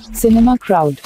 Cinema Crowd.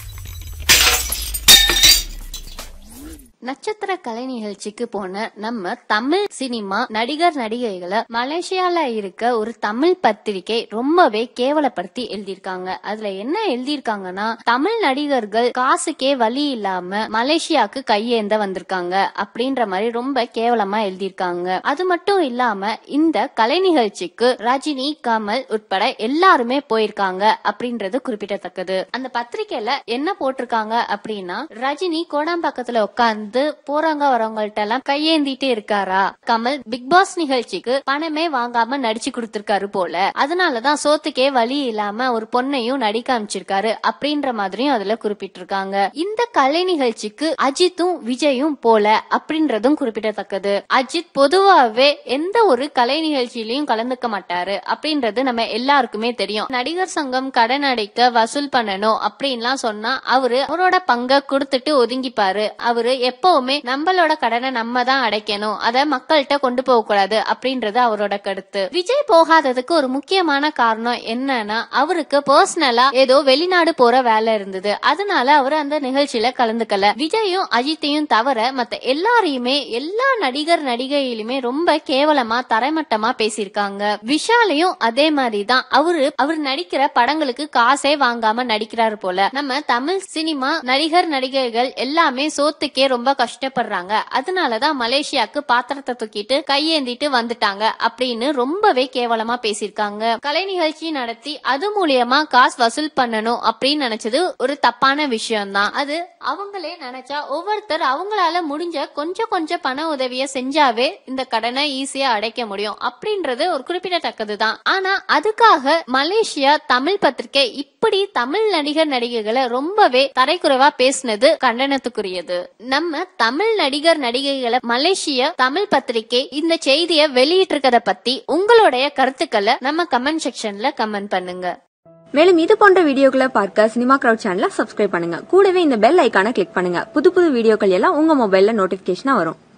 நட்சத்திர கலை நிகழ்ச்சிக்கு போன நம்ம தமிழ் சினிமா நடிகர் நடிகைகளை மலேசியால இருக்க ஒரு தமிழ் பத்திரிகை ரொம்பவே கேவலப்படுத்தி எழுதியிருக்காங்க அதுல என்ன எழுதியிருக்காங்கன்னா தமிழ் நடிகர்கள் காசுக்கே வழி இல்லாம மலேசியாக்கு கையேந்த வந்திருக்காங்க அப்படின்ற மாதிரி ரொம்ப கேவலமா எழுதியிருக்காங்க அது மட்டும் இல்லாம இந்த கலை நிகழ்ச்சிக்கு ரஜினி கமல் உட்பட எல்லாருமே போயிருக்காங்க அப்படின்றது குறிப்பிடத்தக்கது அந்த பத்திரிக்கையில என்ன போட்டிருக்காங்க அப்படின்னா ரஜினி கோடாம்பாக்கத்துல உட்கார்ந்து போறவங்க வரவங்கள்ட்ட எல்லாம் கையேந்திட்டு இருக்காரா கமல் பிக் பாஸ் நிகழ்ச்சிக்கு பணமே வாங்காம நடிச்சு கொடுத்திருக்காரு போல அதனாலதான் சோத்துக்கே வழி இல்லாம ஒரு பொண்ணையும் நடிக்க அமைச்சிருக்காரு அப்படின்ற மாதிரியும் அதுல குறிப்பிட்டிருக்காங்க இந்த கலை நிகழ்ச்சிக்கு அஜித்தும் விஜயும் போல அப்படின்றதும் குறிப்பிடத்தக்கது அஜித் பொதுவாவே எந்த ஒரு கலை நிகழ்ச்சியிலையும் கலந்துக்க மாட்டாரு அப்படின்றது நம்ம எல்லாருக்குமே தெரியும் நடிகர் சங்கம் கடன் அடைக்க வசூல் பண்ணணும் அப்படின்லாம் சொன்னா அவரு அவரோட பங்கை கொடுத்துட்டு ஒதுங்கிப்பாரு அவரு எப்பவுமே நம்மளோட கடனை நம்ம தான் அடைக்கணும் அத மக்கள்கிட்ட கொண்டு போக கூடாது அப்படின்றது அவரோட கருத்து விஜய் போகாததுக்கு ஒரு முக்கியமான காரணம் என்னன்னா அவருக்கு பர்சனலா ஏதோ வெளிநாடு போற வேலை இருந்தது அதனால அவர் அந்த நிகழ்ச்சியில கலந்துக்கல விஜயும் அஜித்தையும் தவிர மத்த எல்லாரையுமே எல்லா நடிகர் நடிகையிலுமே ரொம்ப கேவலமா தரைமட்டமா பேசியிருக்காங்க விஷாலையும் அதே மாதிரி தான் அவரு அவர் நடிக்கிற படங்களுக்கு காசே வாங்காம நடிக்கிறாரு போல நம்ம தமிழ் சினிமா நடிகர் நடிகைகள் எல்லாமே சோத்துக்கே ரொம்ப கஷ்டப்படுறாங்க அதனாலதான் மலேசியாக்கு பாத்திரத்தை தூக்கிட்டு கையேந்திட்டு வந்துட்டாங்க அப்படின்னு ரொம்பவே கேவலமா பேசியிருக்காங்க கலை நிகழ்ச்சி நடத்தி அது மூலியமா காசு வசூல் பண்ணணும் அப்படின்னு நினைச்சது ஒரு தப்பான விஷயம் தான் அது அவங்களே நினைச்சா ஒவ்வொருத்தர் அவங்களால முடிஞ்ச கொஞ்சம் கொஞ்சம் பண உதவிய செஞ்சாவே இந்த கடனை ஈஸியா அடைக்க முடியும் அப்படின்றது ஒரு குறிப்பிடத்தக்கது தான் ஆனா அதுக்காக மலேசியா தமிழ் பத்திரிகை இப்படி தமிழ் நடிகர் நடிகைகளை ரொம்பவே தரைக்குறைவா பேசினது கண்டனத்துக்குரியது நம்ம தமிழ் நடிகர் நடிகைகளை மலேசிய தமிழ் பத்திரிகை இந்த செய்தியை வெளியிட்டு இருக்கத பத்தி உங்களுடைய கருத்துக்களை நம்ம கமெண்ட் செக்ஷன்ல கமெண்ட் பண்ணுங்க மேலும் இது போன்ற வீடியோக்களை பார்க்க சினிமா கிரவுட் சேனலை சப்ஸ்கிரைப் பண்ணுங்க கூடவே இந்த பெல் ஐக்கானை கிளிக் பண்ணுங்க புது புது வீடியோக்கள் எல்லாம் உங்க மொபைல்ல நோட்டிபிகேஷனா வரும்